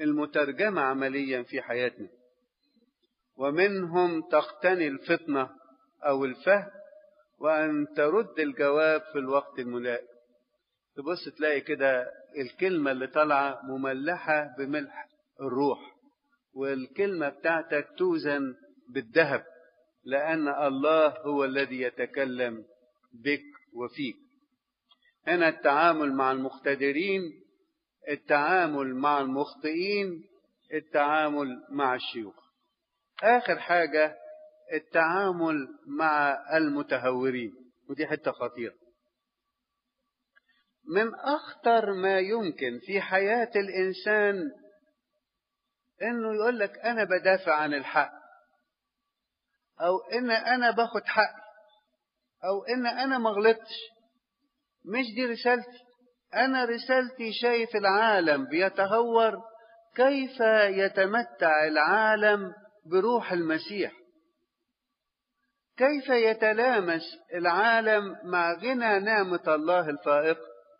المترجمة عمليا في حياتنا ومنهم تقتني الفطنة أو الفهم وأن ترد الجواب في الوقت الملائم تبص تلاقي كده الكلمة اللي طالعة مملحة بملح الروح والكلمة بتاعتك توزن بالذهب لأن الله هو الذي يتكلم بك وفيك هنا التعامل مع المقتدرين التعامل مع المخطئين التعامل مع الشيوخ آخر حاجة التعامل مع المتهورين ودي حتة خطيرة من أخطر ما يمكن في حياة الإنسان إنه يقول لك أنا بدافع عن الحق أو إن أنا باخد حقي أو إن أنا مغلطش مش دي رسالتي أنا رسالتي شايف العالم بيتهور كيف يتمتع العالم بروح المسيح كيف يتلامس العالم مع غنى نعمة الله الفائق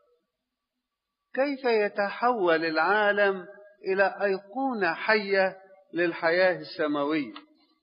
كيف يتحول العالم إلى أيقونة حية للحياة السماوية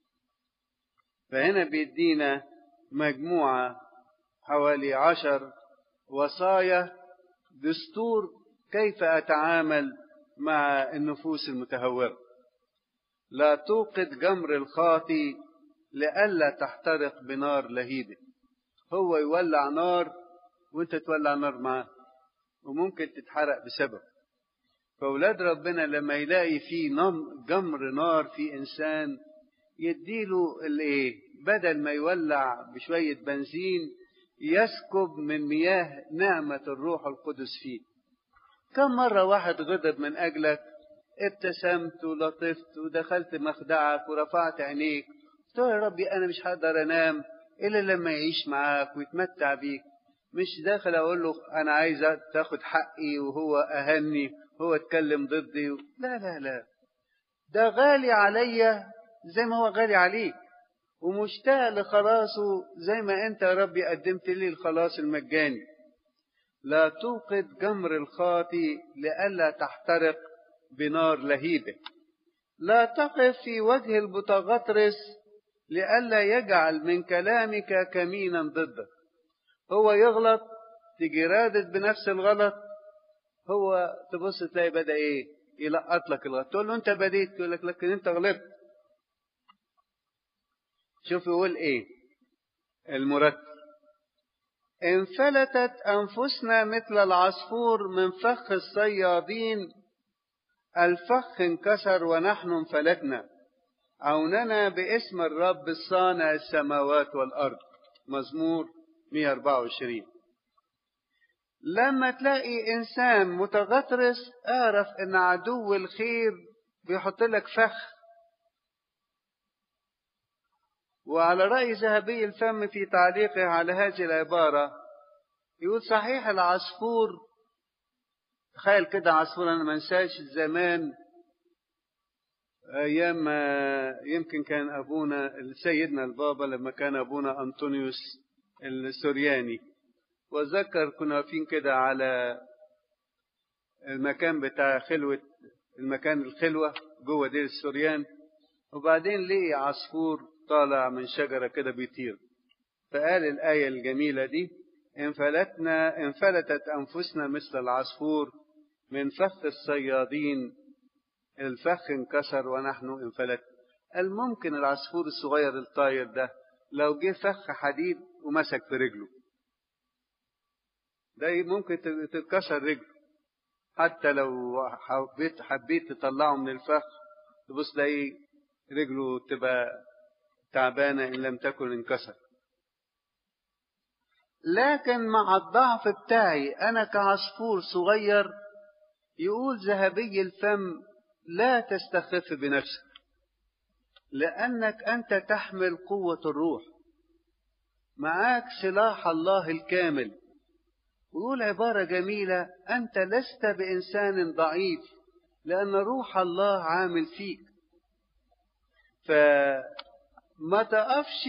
فهنا بيدينا مجموعة حوالي عشر وصايا دستور كيف أتعامل مع النفوس المتهورة لا توقد جمر الخاطي لئلا تحترق بنار لهيبة هو يولع نار وانت تولع نار معاه وممكن تتحرق بسبب فأولاد ربنا لما يلاقي في جمر نار في إنسان يديله الايه بدل ما يولع بشوية بنزين يسكب من مياه نعمة الروح القدس فيه كم مرة واحد غضب من أجلك ابتسمت ولطفت ودخلت مخدعك ورفعت عينيك قلت يا ربي أنا مش هقدر أنام إلا لما يعيش معاك ويتمتع بيك مش داخل أقول له أنا عايز تاخد حقي وهو أهني هو اتكلم ضدي لا لا لا ده غالي عليا زي ما هو غالي عليك ومشتاق لخلاصه زي ما انت يا ربي قدمت لي الخلاص المجاني لا توقد جمر الخاطي لئلا تحترق بنار لهيبه لا تقف في وجه المتغطرس لئلا يجعل من كلامك كمينا ضدك هو يغلط تيجي رادد بنفس الغلط هو تبص تلاقي بدا ايه يلقط لك الغلط تقول له انت بديت يقول لك لكن انت غلطت شوف يقول ايه المرتب انفلتت انفسنا مثل العصفور من فخ الصيادين الفخ انكسر ونحن انفلتنا عوننا باسم الرب الصانع السماوات والارض مزمور 124 لما تلاقي انسان متغطرس اعرف ان عدو الخير بيحط لك فخ وعلى رأي ذهبي الفم في تعليقه على هذه العبارة يقول صحيح العصفور تخيل كده عصفور أنا ما انساش زمان أيام يمكن كان أبونا سيدنا البابا لما كان أبونا أنطونيوس السورياني وذكر كنا واقفين كده على المكان بتاع خلوة المكان الخلوة جوه دير السوريان وبعدين لقي عصفور طالع من شجرة كده بيطير فقال الآية الجميلة دي انفلتنا انفلتت أنفسنا مثل العصفور من فخ الصيادين الفخ انكسر ونحن انفلت الممكن العصفور الصغير الطاير ده لو جه فخ حديد ومسك في رجله ده ممكن تتكسر رجله حتى لو حبيت حبيت تطلعه من الفخ تبص تلاقي رجله تبقى تعبانة إن لم تكن انكسر لكن مع الضعف بتاعي أنا كعصفور صغير يقول ذهبي الفم لا تستخف بنفسك لأنك أنت تحمل قوة الروح معاك سلاح الله الكامل ويقول عبارة جميلة أنت لست بإنسان ضعيف لأن روح الله عامل فيك فما تقفش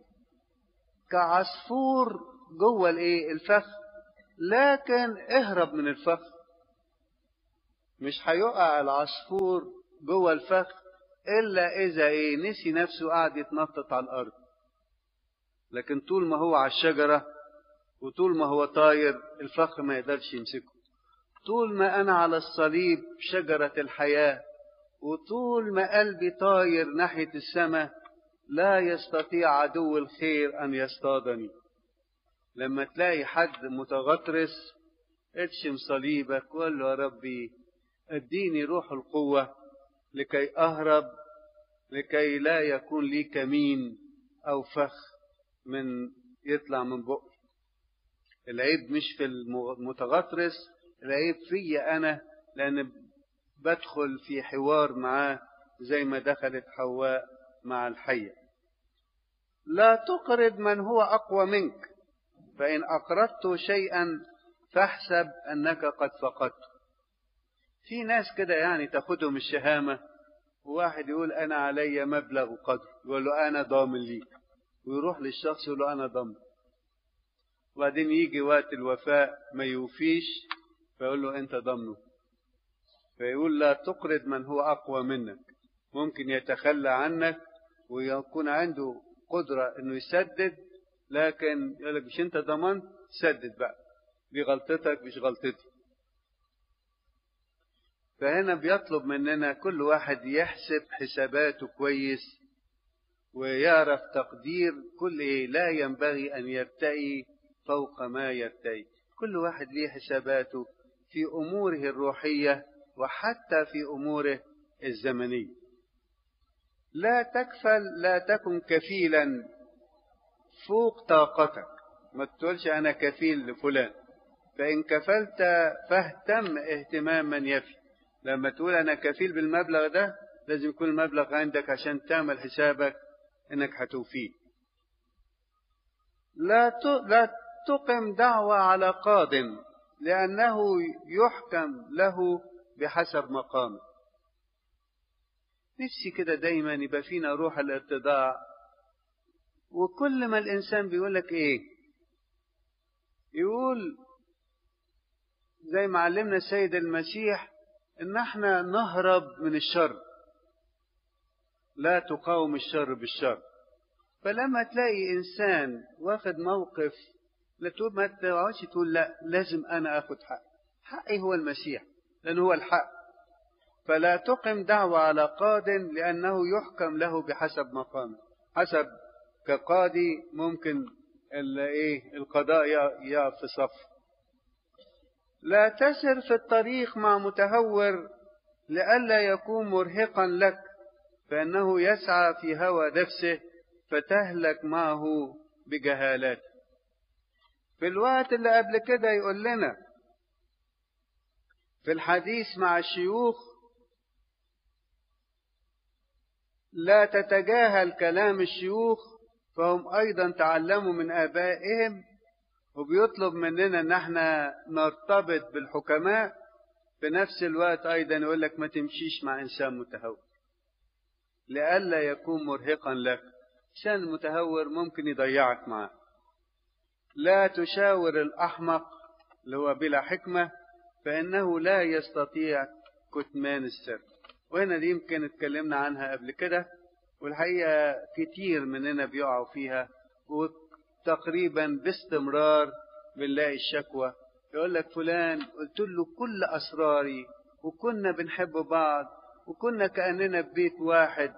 كعصفور جوه الايه الفخ لكن اهرب من الفخ مش هيقع العصفور جوه الفخ الا اذا ايه نسي نفسه قاعد يتنطط على الارض لكن طول ما هو على الشجره وطول ما هو طاير الفخ ما يقدرش يمسكه طول ما انا على الصليب شجره الحياه وطول ما قلبي طاير ناحيه السماء لا يستطيع عدو الخير ان يصطادني لما تلاقي حد متغطرس ارشم صليبك وقول له يا ربي اديني روح القوة لكي أهرب لكي لا يكون لي كمين أو فخ من يطلع من بقي العيب مش في المتغطرس العيب فيا أنا لأن بدخل في حوار معاه زي ما دخلت حواء مع الحية لا تقرض من هو أقوى منك فإن أقرضت شيئا فاحسب أنك قد فقدته في ناس كده يعني تاخدهم الشهامة وواحد يقول أنا علي مبلغ وقدر يقول له أنا ضامن ليك ويروح للشخص يقول له أنا ضامن وبعدين يجي وقت الوفاء ما يوفيش فيقول له أنت ضامنه فيقول لا تقرض من هو أقوى منك ممكن يتخلى عنك ويكون عنده قدرة إنه يسدد لكن يقول لك مش أنت ضمنت سدد بقى دي غلطتك مش غلطتي فهنا بيطلب مننا كل واحد يحسب حساباته كويس ويعرف تقدير كل إيه لا ينبغي أن يرتئي فوق ما يرتئي كل واحد ليه حساباته في أموره الروحية وحتى في أموره الزمنية لا تكفل لا تكن كفيلا فوق طاقتك ما تقولش أنا كفيل لفلان فإن كفلت فاهتم اهتماما يفي لما تقول أنا كفيل بالمبلغ ده لازم يكون المبلغ عندك عشان تعمل حسابك إنك هتوفيه لا لا تقم دعوة على قاض لأنه يحكم له بحسب مقامه نفسي كده دايما يبقى فينا روح الاتضاع وكل ما الإنسان بيقول لك إيه يقول زي ما علمنا السيد المسيح ان احنا نهرب من الشر لا تقاوم الشر بالشر فلما تلاقي انسان واخد موقف لا تقول ما تقعدش تقول لا لازم انا اخد حق حقي هو المسيح لانه هو الحق فلا تقم دعوة على قاض لأنه يحكم له بحسب مقامه حسب كقاضي ممكن ايه القضاء يقف في صف لا تسر في الطريق مع متهور لئلا يكون مرهقا لك فانه يسعى في هوى نفسه فتهلك معه بجهالات في الوقت اللي قبل كده يقول لنا في الحديث مع الشيوخ لا تتجاهل كلام الشيوخ فهم ايضا تعلموا من ابائهم وبيطلب مننا ان احنا نرتبط بالحكماء في نفس الوقت ايضا يقول لك ما تمشيش مع انسان متهور لئلا يكون مرهقا لك انسان متهور ممكن يضيعك معاه لا تشاور الاحمق اللي هو بلا حكمه فانه لا يستطيع كتمان السر وهنا دي يمكن اتكلمنا عنها قبل كده والحقيقه كتير مننا بيقعوا فيها تقريبا باستمرار بنلاقي الشكوى يقول لك فلان قلت له كل أسراري وكنا بنحب بعض وكنا كأننا في بيت واحد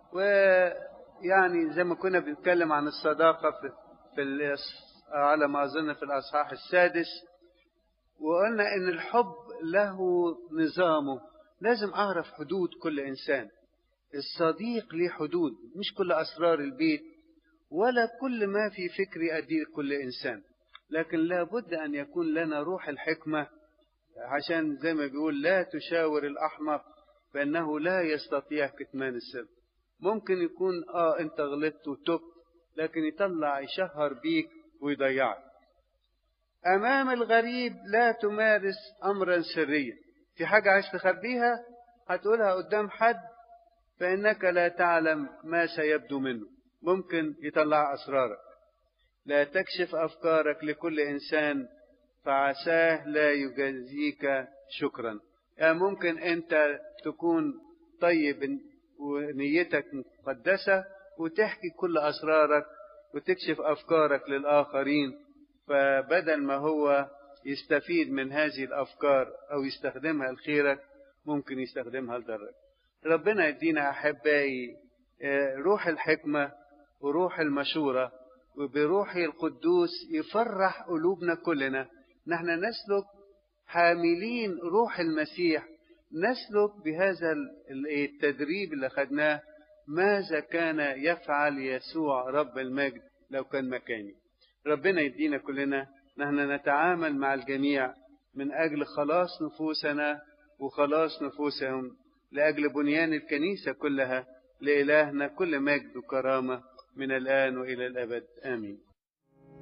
ويعني زي ما كنا بنتكلم عن الصداقة في, في على ما أظن في الأصحاح السادس وقلنا إن الحب له نظامه لازم أعرف حدود كل إنسان الصديق ليه حدود مش كل أسرار البيت ولا كل ما في فكري أديه كل إنسان لكن لابد أن يكون لنا روح الحكمة عشان زي ما بيقول لا تشاور الأحمق فإنه لا يستطيع كتمان السر ممكن يكون آه أنت غلطت وتبت لكن يطلع يشهر بيك ويضيعك أمام الغريب لا تمارس أمرا سريا في حاجة عايز تخبيها هتقولها قدام حد فإنك لا تعلم ما سيبدو منه ممكن يطلع أسرارك لا تكشف أفكارك لكل إنسان فعساه لا يجازيك شكرا يعني ممكن أنت تكون طيب ونيتك مقدسة وتحكي كل أسرارك وتكشف أفكارك للآخرين فبدل ما هو يستفيد من هذه الأفكار أو يستخدمها لخيرك ممكن يستخدمها لضرك ربنا يدينا أحبائي روح الحكمة وروح المشورة وبروحه القدوس يفرح قلوبنا كلنا نحن نسلك حاملين روح المسيح نسلك بهذا التدريب اللي خدناه ماذا كان يفعل يسوع رب المجد لو كان مكاني ربنا يدينا كلنا نحن نتعامل مع الجميع من أجل خلاص نفوسنا وخلاص نفوسهم لأجل بنيان الكنيسة كلها لإلهنا كل مجد وكرامة من الآن وإلى الأبد آمين